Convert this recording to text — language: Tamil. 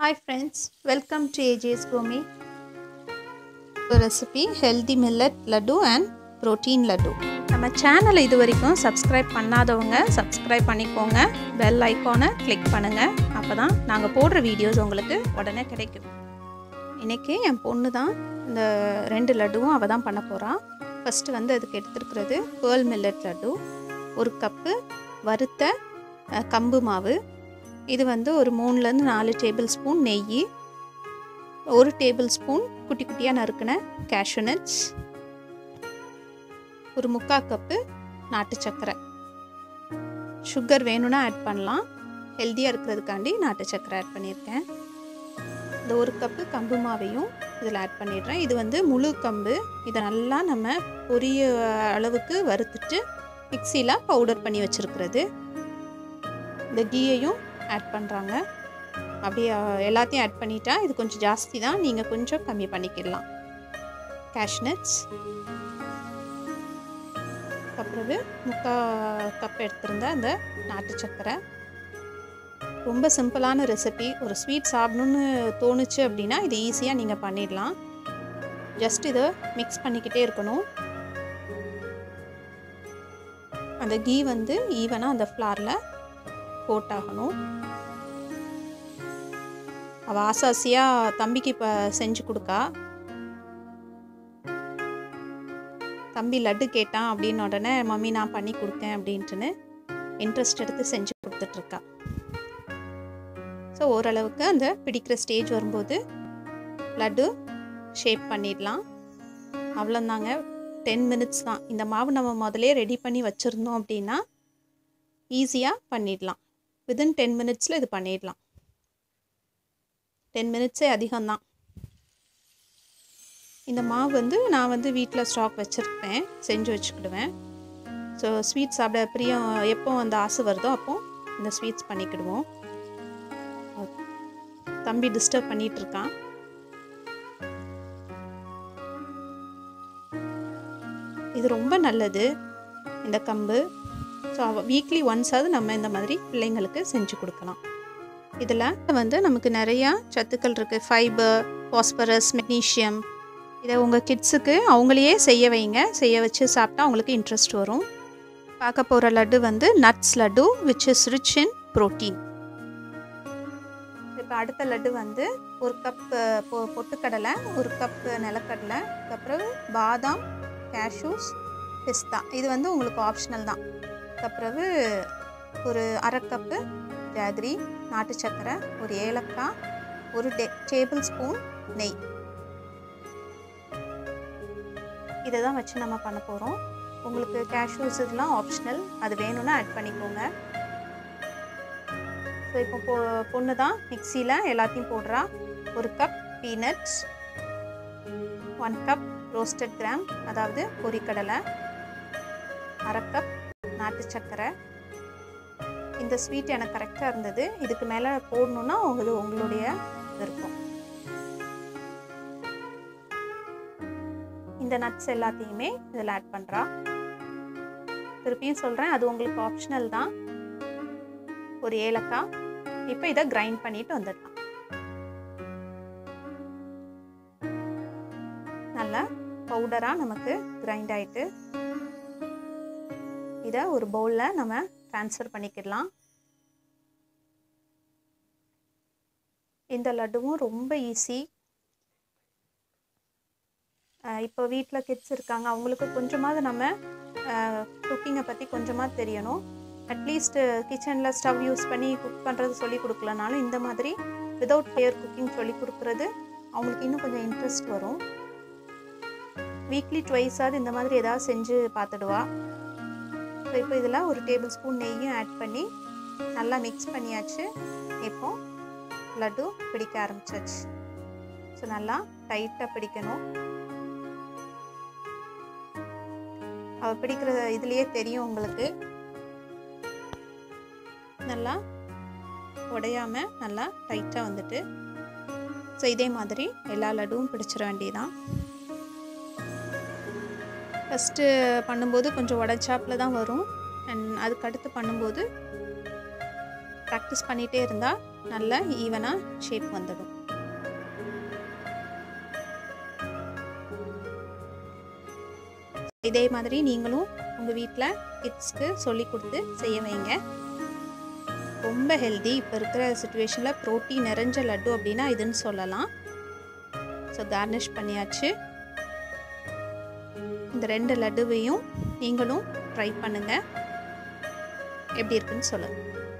Hi friends, welcome to AJ's Gourmet. Recipe healthy millet laddu and protein laddu நம்ம சேனலை இது வரைக்கும் சப்ஸ்கிரைப் பண்ணாதவங்க சப்ஸ்கிரைப் பண்ணிக்கோங்க பெல் ஐக்கானை கிளிக் பண்ணுங்கள் அப்போ தான் நாங்கள் போடுற வீடியோஸ் உங்களுக்கு உடனே கிடைக்கும் இன்றைக்கி என் பொண்ணு தான் இந்த ரெண்டு லட்டுவும் அவள் தான் பண்ண போகிறான் ஃபஸ்ட்டு வந்து அதுக்கு எடுத்துருக்கிறது பேர்ல் மில்லட் லட்டு ஒரு கப்பு வறுத்த அஹ், கம்பு மாவு இது வந்து ஒரு மூணுலேருந்து நாலு டேபிள் ஸ்பூன் நெய் ஒரு டேபிள் ஸ்பூன் குட்டி குட்டியாக நறுக்கின cashew nuts ஒரு முக்கால் கப்பு நாட்டு சர்க்கரை சுகர் வேணும்னா ஆட் பண்ணலாம் ஹெல்த்தியாக இருக்கிறதுக்காண்டி நாட்டு சர்க்கரை ஆட் பண்ணியிருக்கேன் இந்த ஒரு கப்பு கம்பு மாவையும் இதில் ஆட் பண்ணிடுறேன் இது வந்து முழு கம்பு இதை நல்லா நம்ம பொரிய அளவுக்கு வறுத்துட்டு மிக்சியில் பவுடர் பண்ணி வச்சுருக்கிறது இந்த கீயையும் ஆட் பண்ணுறாங்க அப்படியே அஹ், எல்லாத்தையும் ஆட் பண்ணிட்டா இது கொஞ்சம் ஜாஸ்தி தான் நீங்கள் கொஞ்சம் கம்மி பண்ணிக்கிடலாம் கேஷ்நட்ஸ் அப்புறம் முக்கால் கப் எடுத்திருந்த அந்த நாட்டு சர்க்கரை ரொம்ப சிம்பிளான ரெசிபி ஒரு ஸ்வீட் சாப்பிடணுன்னு தோணுச்சு அப்படின்னா இது ஈஸியாக நீங்கள் பண்ணிடலாம் ஜஸ்ட் இதை மிக்ஸ் பண்ணிக்கிட்டே இருக்கணும் அந்த கீ வந்து ஈவனாக அந்த ஃப்ளாரில் போட்டாகணும் அவள் ஆசாசியாக தம்பிக்கு இப்போ செஞ்சு கொடுக்கா தம்பி லட்டு கேட்டான் அப்படின்னு உடனே மம்மி நான் பண்ணி கொடுத்தேன் அப்படின்ட்டுன்னு இன்ட்ரெஸ்ட் எடுத்து செஞ்சு கொடுத்துட்ருக்கா ஸோ ஓரளவுக்கு அந்த பிடிக்கிற ஸ்டேஜ் வரும்போது லட்டு ஷேப் பண்ணிடலாம் அவ்வளோந்தாங்க டென் மினிட்ஸ் தான் இந்த மாவு நம்ம முதலே ரெடி பண்ணி வச்சுருந்தோம் அப்படின்னா ஈஸியாக பண்ணிடலாம் வித்தின் டென் மினிட்ஸில் இது பண்ணிடலாம் டென் மினிட்ஸே அதிகம்தான் இந்த மாவு வந்து நான் வந்து வீட்டில் ஸ்டாக் வச்சுருப்பேன் செஞ்சு வச்சுக்கிடுவேன் ஸோ ஸ்வீட் சாப்பிட பிரியம் எப்போ அந்த ஆசை வருதோ அப்போ இந்த ஸ்வீட்ஸ் பண்ணிக்கிடுவோம் தம்பி டிஸ்டர்ப் பண்ணிட்டு இருக்கான் இது ரொம்ப நல்லது இந்த கம்பு ஸோ வீக்லி ஒன்ஸாவது நம்ம இந்த மாதிரி பிள்ளைங்களுக்கு செஞ்சு கொடுக்கலாம் இதில் வந்து நமக்கு நிறையா சத்துக்கள் இருக்குது ஃபைபர் பாஸ்பரஸ் மெக்னீஷியம் இதை உங்கள் கிட்ஸுக்கு அவங்களையே செய்ய வைங்க செய்ய வச்சு சாப்பிட்டா அவங்களுக்கு இன்ட்ரெஸ்ட் வரும் பார்க்க போகிற லட்டு வந்து nuts laddu which is rich in protein இப்போ அடுத்த லட்டு வந்து ஒரு கப் பொ பொட்டுக்கடலை ஒரு கப் நிலக்கடலை அதுக்கப்புறம் பாதாம் கேஷ்யூஸ் பிஸ்தா இது வந்து உங்களுக்கு ஆப்ஷனல் தான் அதுக்கப்புறம் ஒரு அரை கப்பு ஜாகரி நாட்டு சர்க்கரை ஒரு ஏலக்காய் ஒரு டே டேபிள் ஸ்பூன் நெய் இதை தான் வச்சு நம்ம பண்ண போகிறோம் உங்களுக்கு கேஷ்யூஸ் இதெல்லாம் ஆப்ஷனல் அது வேணும்னா ஆட் பண்ணிக்கோங்க ஸோ இப்போ பொ பொண்ணு தான் மிக்சியில் எல்லாத்தையும் போடுறா ஒரு cup peanuts one cup roasted gram அதாவது பொரிக்கடலை அரை கப் நாட்டு சர்க்கரை இந்த ஸ்வீட் எனக்கு கரெக்டாக இருந்தது இதுக்கு மேலே போடணுன்னா அது உங்களுடைய விருப்பம் இந்த நட்ஸ் எல்லாத்தையுமே இதில் ஆட் பண்ணுறா திருப்பியும் சொல்கிறேன் அது உங்களுக்கு ஆப்ஷனல் தான் ஒரு ஏலக்காய் இப்போ இதை கிரைண்ட் பண்ணிட்டு வந்துடலாம் நல்லா பவுடராக நமக்கு கிரைண்ட் ஆகிட்டு இதை ஒரு பவுலில் நம்ம ட்ரான்ஸ்ஃபர் பண்ணிக்கிடலாம் இந்த லட்டுவும் ரொம்ப ஈஸி இப்போ வீட்டில் கிட்ஸ் இருக்காங்க அவங்களுக்கு கொஞ்சமாவது நம்ம குக்கிங்கை பற்றி கொஞ்சமாக தெரியணும் அட்லீஸ்ட் கிச்சனில் ஸ்டவ் யூஸ் பண்ணி குக் பண்ணுறது சொல்லி கொடுக்கலனாலும் இந்த மாதிரி விதவுட் ஃபேர் குக்கிங் சொல்லி கொடுக்குறது அவங்களுக்கு இன்னும் கொஞ்சம் இன்ட்ரெஸ்ட் வரும் வீக்லி ட்வைஸாவது இந்த மாதிரி ஏதாவது செஞ்சு பார்த்துடுவா ஸோ இப்போ இதில் ஒரு டேபிள் ஸ்பூன் நெய்யும் ஆட் பண்ணி நல்லா மிக்ஸ் பண்ணியாச்சு இப்போ லட்டு பிடிக்க ஆரம்பிச்சாச்சு ஸோ நல்லா டைட்டாக பிடிக்கணும் அவள் பிடிக்கிற இதுலேயே தெரியும் உங்களுக்கு நல்லா உடையாம நல்லா டைட்டாக வந்துட்டு ஸோ இதே மாதிரி எல்லா லட்டுவும் பிடிச்சிட வேண்டியதான் ஃபஸ்ட்டு பண்ணும்போது கொஞ்சம் உடச்சாப்பில் தான் வரும் அண்ட் அதுக்கு அடுத்து பண்ணும்போது ப்ராக்டிஸ் பண்ணிகிட்டே இருந்தால் நல்லா ஈவனாக ஷேப் வந்துடும் இதே மாதிரி நீங்களும் உங்கள் வீட்டில் கிட்ஸ்க்கு சொல்லி கொடுத்து செய்ய வைங்க ரொம்ப ஹெல்தி இப்போ இருக்கிற சுச்சுவேஷனில் ப்ரோட்டீன் நிறைஞ்ச லட்டு அப்படின்னா இதுன்னு சொல்லலாம் ஸோ கார்னிஷ் பண்ணியாச்சு இந்த ரெண்டு லட்டுவையும் நீங்களும் ட்ரை பண்ணுங்கள் எப்படி இருக்குன்னு சொல்லுங்கள்